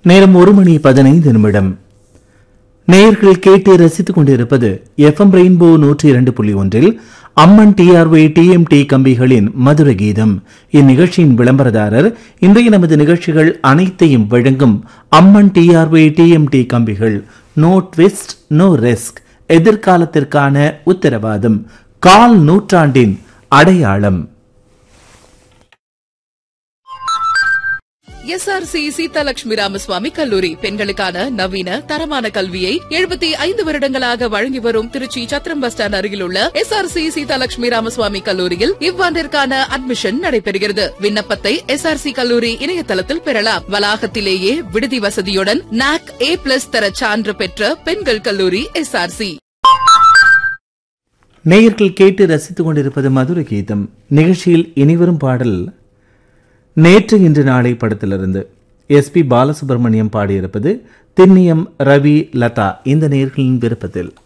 நேரம் ஒரு மணி பதினைந்து நிமிடம் நேயர்கள் கேட்டு ரசித்துக் கொண்டிருப்பது எஃப்எம் ரெயின்போ நூற்றி இரண்டு புள்ளி ஒன்றில் அம்மன் டிஆர்ஒய் டிஎம்டி கம்பிகளின் மதுர கீதம் இந்நிகழ்ச்சியின் விளம்பரதாரர் இன்றைய நமது நிகழ்ச்சிகள் அனைத்தையும் வழங்கும் அம்மன் டிஆர்ஒய் டிஎம்டி கம்பிகள் நோ ட்விஸ்ட் நோ ரிஸ்க் எதிர்காலத்திற்கான உத்தரவாதம் கால் நூற்றாண்டின் அடையாளம் எஸ்ஆர்சி சீதாலட்சுமி ராமசுவாமி கல்லூரி பெண்களுக்கான நவீன தரமான கல்வியை எழுபத்தி ஐந்து வருடங்களாக வழங்கி வரும் திருச்சி சத்திரம் பஸ் ஸ்டாண்ட் அருகில் உள்ள எஸ்ஆர்சி சீதாலட்சுமி ராமசுவாமி கல்லூரியில் இவ்வாண்டிற்கான அட்மிஷன் நடைபெறுகிறது விண்ணப்பத்தை எஸ்ஆர்சி கல்லூரி இணையதளத்தில் பெறலாம் வளாகத்திலேயே விடுதி வசதியுடன் நாக் ஏ பிளஸ் தர சான்று பெற்ற பெண்கள் கல்லூரி எஸ்ஆர்சி நேயர்கள் கேட்டு ரசித்துக் கொண்டிருப்பது மதுர கீதம் நிகழ்ச்சியில் இனிவரும் பாடல் நேற்று இன்று நாளை படத்திலிருந்து எஸ் பி பாலசுப்ரமணியம் பாடியிருப்பது திண்ணியம் ரவி லதா இந்த நேயர்களின் விருப்பத்தில்